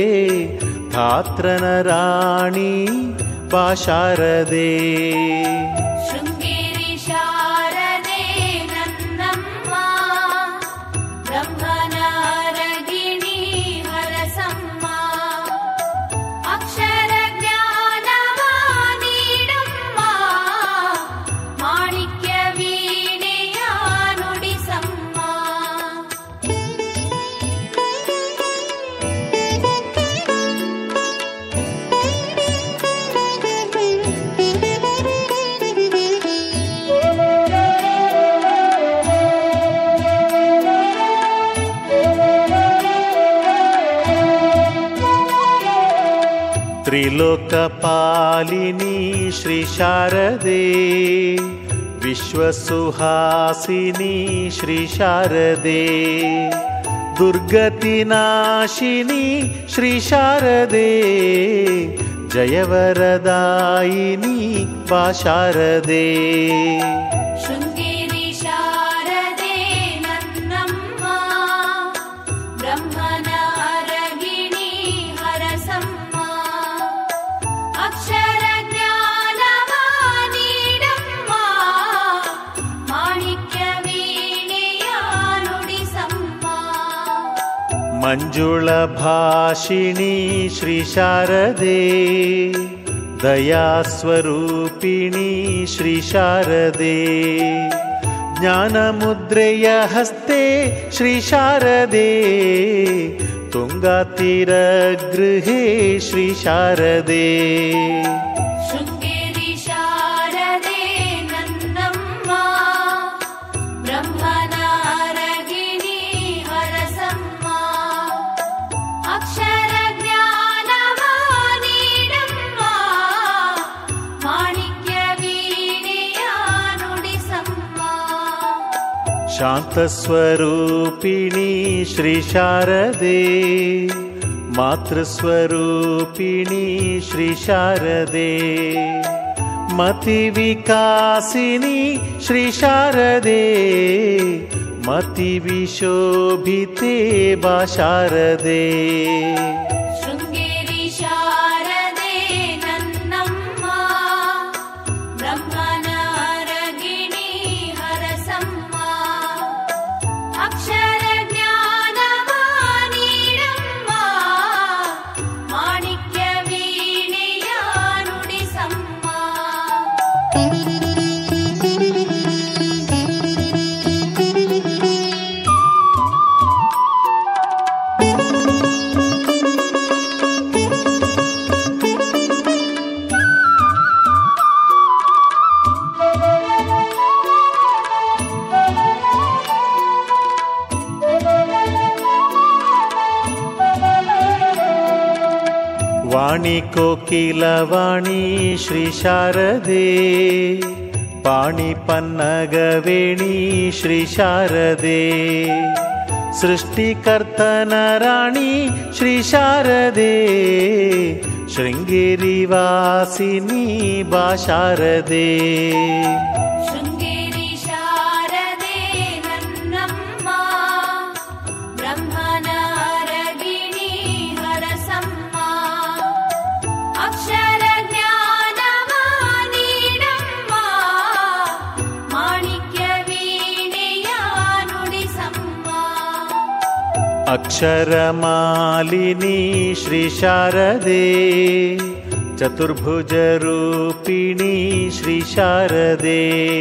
धात्रनराणी बाशारदे ಶೃಂಗೇರಿ ಶಾರದೆ ನನ್ನಮ್ಮ ಬ್ರಹ್ಮನಾರಗಿಣಿ ಹರಸಮ್ಮ ಅಕ್ಷರ ಜ್ಞಾನವ ನೀಡಮ್ಮ ಮಾಣಿಕ್ಯ ವೀಣೆಯ ನುಡಿಸಮ್ಮ त्रिलोकपालिनी श्रीशारदे विश्वसुहासिनी श्रीशारदे दुर्गतिनाशिनी श्रीशारदे जयवरदायिनी बाशारदे ಶೃಂಗೇರಿ ಶಾರದೆ ನನ್ನಮ್ಮ ಬ್ರಹ್ಮನಾರಗಿಣಿ ಹರಸಮ್ಮ ಅಕ್ಷರ ಜ್ಞಾನವ ನೀಡಮ್ಮ ಮಾಣಿಕ್ಯ ವೀಣೆಯ ನುಡಿಸಮ್ಮ मञ्जुळभाषिणी श्रीशारदे दयास्वरूपिणी श्रीशारदे ज्ञानमुद्रेय हस्ते श्रीशारदे तुङ्गातीरगृहे श्रीशारदे ಶೃಂಗೇರಿ ಶಾರದೆ ನನ್ನಮ್ಮ ಬ್ರಹ್ಮನಾರಗಿಣಿ ಹರಸಮ್ಮ ಅಕ್ಷರ ಜ್ಞಾನವ ನೀಡಮ್ಮ ಮಾಣಿಕ್ಯ ವೀಣೆಯ ನುಡಿಸಮ್ಮ शान्तस्वरूपिणी श्रीशारदे मातृस्वरूपिणी श्रीशारदे मतिविकासिनी श्रीशारदे मतिविशोभिते वा शारदे ಶೃಂಗೇರಿ ಶಾರದೆ ನನ್ನಮ್ಮ ಬ್ರಹ್ಮನಾರಗಿಣಿ ಹರಸಮ್ಮ ಅಕ್ಷರ ಜ್ಞಾನವ ನೀಡಮ್ಮ ಮಾಣಿಕ್ಯ ವೀಣೆಯ ನುಡಿಸಮ್ಮ वाणी कोकिलवाणी श्रीशारदे पाणिपन्नगवेणी श्रीशारदे सृष्टिकर्तनराणि श्रीशारदे शृङ्गेरिवासिनी बा शारदे ಶೃಂಗೇರಿ ಶಾರದೆ ನನ್ನಮ್ಮ ಬ್ರಹ್ಮನಾರಗಿಣಿ ಹರಸಮ್ಮ ಅಕ್ಷರ ಜ್ಞಾನವ ನೀಡಮ್ಮ ಮಾಣಿಕ್ಯ ವೀಣೆಯ ನುಡಿಸಮ್ಮ अक्षरमालिनी श्रीशारदे चतुर्भुजरूपिणी श्रीशारदे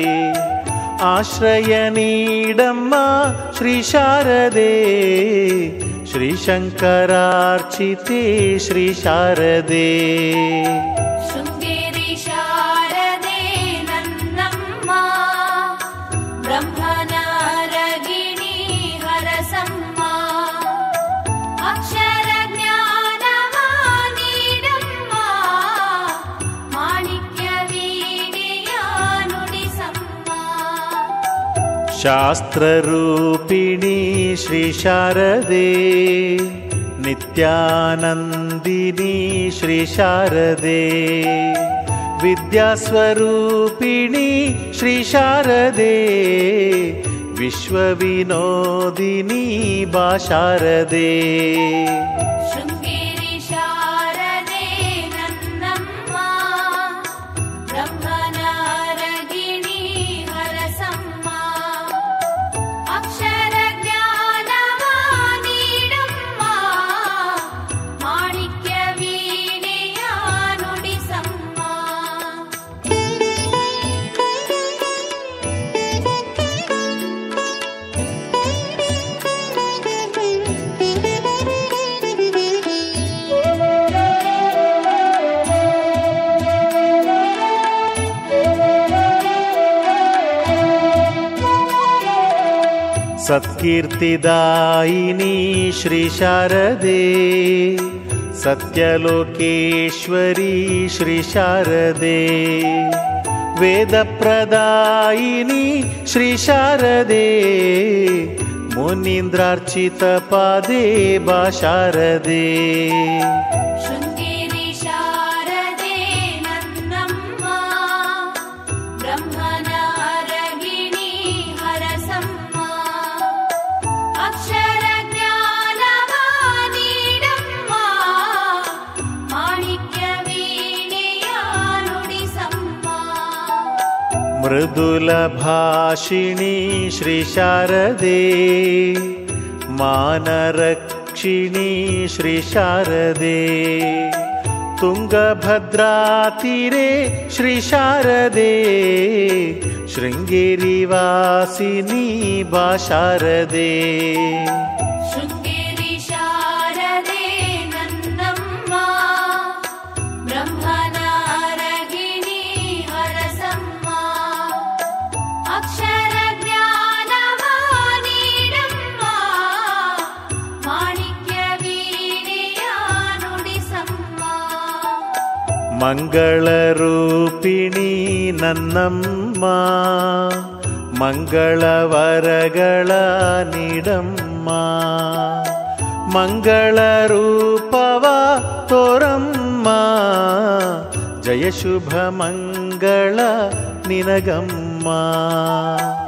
आश्रयनीडम्म श्रीशारदे श्रीशङ्करार्चिते श्रीशारदे ಶೃಂಗೇರಿ ಶಾರದೆ ನನ್ನಮ್ಮ ಬ್ರಹ್ಮನಾರಗಿಣಿ ಹರಸಮ್ಮ ಅಕ್ಷರ ಜ್ಞಾನವ ನೀಡಮ್ಮ ಮಾಣಿಕ್ಯ ವೀಣೆಯ ನುಡಿಸಮ್ಮ शास्त्ररूपिणी श्रीशारदे नित्यानन्दिनी श्रीशारदे विद्यास्वरूपिणी श्रीशारदे विश्वविनोदिनी बा शारदे ಶೃಂಗೇರಿ ಶಾರದೆ ನನ್ನಮ್ಮ ಬ್ರಹ್ಮನಾರಗಿಣಿ ಹರಸಮ್ಮ ಅಕ್ಷರ ಜ್ಞಾನವ ನೀಡಮ್ಮ ಮಾಣಿಕ್ಯ ವೀಣೆಯ ನುಡಿಸಮ್ಮ सत्कीर्तिदायिनी श्रीशारदे सत्यलोकेश्वरी श्रीशारदे वेदप्रदायिनी श्रीशारदे मुनीन्द्रार्चितपादे बा शारदे ಶೃಂಗೇರಿ ಶಾರದೆ ನನ್ನಮ್ಮ ಬ್ರಹ್ಮನಾರಗಿಣಿ ಹರಸಮ್ಮ ಅಕ್ಷರ ಜ್ಞಾನವ ನೀಡಮ್ಮ ಮಾಣಿಕ್ಯ ವೀಣೆಯ ನುಡಿಸಮ್ಮ मृदुलभाषिणी श्रीशारदे मानरक्षिणी श्रीशारदे ತುಂಗಭದ್ರಾತಿರೆ ಶ್ರೀ ಶಾರದೆ ಶೃಂಗೇರಿ ವಾಸಿನಿ ಬಾ ಶಾರದೆ ಶೃಂಗೇರಿ ಶಾರದೆ ನನ್ನಮ್ಮ ಬ್ರಹ್ಮನಾರಗಿಣಿ ಹರಸಮ್ಮ ಅಕ್ಷರ ಜ್ಞಾನವ ನೀಡಮ್ಮ ಮಾಣಿಕ್ಯ ವೀಣೆಯ ನುಡಿಸಮ್ಮ ಮಂಗಳ ರೂಪಿಣಿ ನನ್ನಮ್ಮ ಮಂಗಳವರಗಳ ನೀಡಮ್ಮ ಮಂಗಳ ರೂಪವ ತೋರಮ್ಮ ಜಯ ಶುಭ ಮಂಗಳ ನಿನಗಮ್ಮ